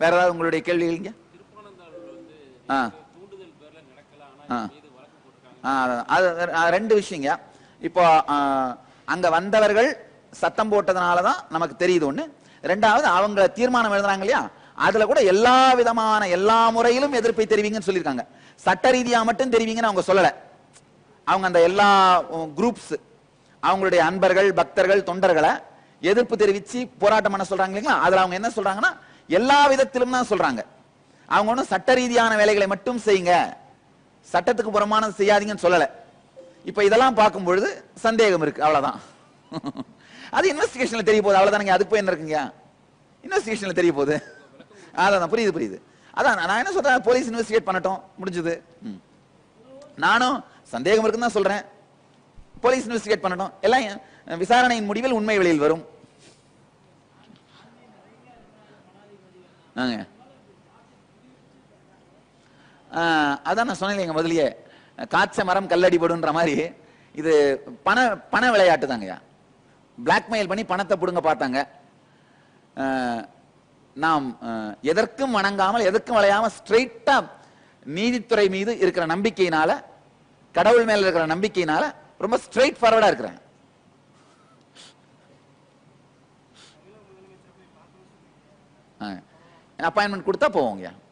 வேற ஏதாவது உங்களுடைய கேள்விகள் ஆ ஆ ஆ, அதான். அது அது ரெண்டு விஷயங்க இப்போ ஆ, அங்க வந்தவர்கள் சத்தம் போட்டதுனால தான் நமக்கு தெரியுது ஒண்ணு ரெண்டாவது அவங்க தீர்மானம் எழுதுறாங்க இல்லையா அதுல கூட எல்லா விதமான எல்லா முறையிலும் எதிர்ப்பை தெரிவிங்கன்னு சொல்லியிருக்காங்க சட்ட ரீதியா மட்டும் தெரிவிங்கன்னு அவங்க சொல்லல அவங்க அந்த எல்லா குரூப்ஸ் அவங்களுடைய அன்பர்கள் பக்தர்கள் தொண்டர்களை எதிர்ப்பு தெரிவிச்சு போராட்டம் பண்ண சொல்றாங்க இல்லைங்களா அதுல அவங்க என்ன சொல்றாங்கன்னா எல்லா விதத்திலும் தான் சொல்றாங்க அவங்க ஒன்றும் சட்ட ரீதியான வேலைகளை மட்டும் செய்யுங்க சட்டத்துக்கு புறமானது செய்யாதீங்கன்னு சொல்லல இப்ப இதெல்லாம் பார்க்கும் பொழுது சந்தேகம் இருக்கு அவ்வளவுதான் அது இன்வெஸ்டிகேஷன்ல தெரிய போகுது அவ்வளவுதானங்க அதுக்கு போய் என்ன இருக்குங்க இன்வெஸ்டிகேஷன்ல தெரிய போகுது அதான் புரியுது புரியுது அதான் நான் என்ன சொல்றேன் போலீஸ் இன்வெஸ்டிகேட் பண்ணட்டும் முடிஞ்சது ம். நானும் சந்தேகம் இருக்குன்னு தான் சொல்றேன் போலீஸ் இன்வெஸ்டிகேட் பண்ணட்டும் எல்லாம் அஹ், விசாரணையின் முடிவில் உண்மை வெளியில் வரும் ஆங்க ஆஹ், அதான் நான் சொன்னேன் எங்க முதலியே காய்ச்ச மரம் கல்லடி படுன்ற மாதிரி இது பண பண விளையாட்டு தாங்கய்யா பிளாக்மெயில் பண்ணி பணத்தை பிடுங்க பார்த்தாங்க ஆஹ், நாம் ஆஹ், எதற்கும் வணங்காமல் எதற்கும் வளையாம ஸ்ட்ரெயிட்டா நீதித்துறை மீது இருக்கிற நம்பிக்கையினால கடவுள் மேல இருக்கிற நம்பிக்கையினால ரொம்ப ஸ்ட்ரெயிட் ஃபார்வர்டா இருக்கிறேன் அப்பாயின்மெண்ட் கொடுத்தா போவோங்க